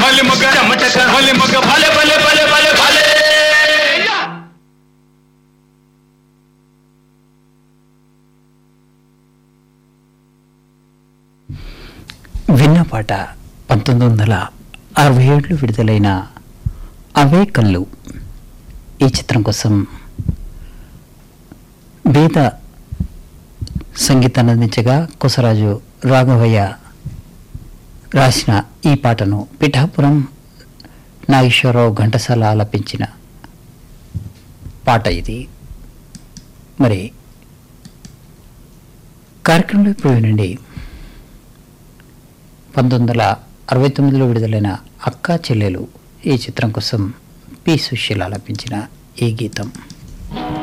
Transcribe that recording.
మల్లి మొగ్గ చెమటక మల్లి మొగ్గ భలే భలే భలే భలే భలే విన్న పాట పంతొమ్మిది వందల అరవై ఏడులో విడుదలైన అవే కళ్ళు ఈ చిత్రం కోసం వేద సంగీతాన్ని అందించగా కొసరాజు రాఘవయ్య రాసిన ఈ పాటను పిఠాపురం నాగేశ్వరరావు ఘంటసాల ఆలపించిన పాట ఇది మరి కార్యక్రమంలో ఇప్పుడు వినండి పంతొమ్మిది వందల అరవై తొమ్మిదిలో విడుదలైన అక్కా చెల్లెలు ఈ చిత్రం కోసం పి సుశీల ఆలపించిన ఈ గీతం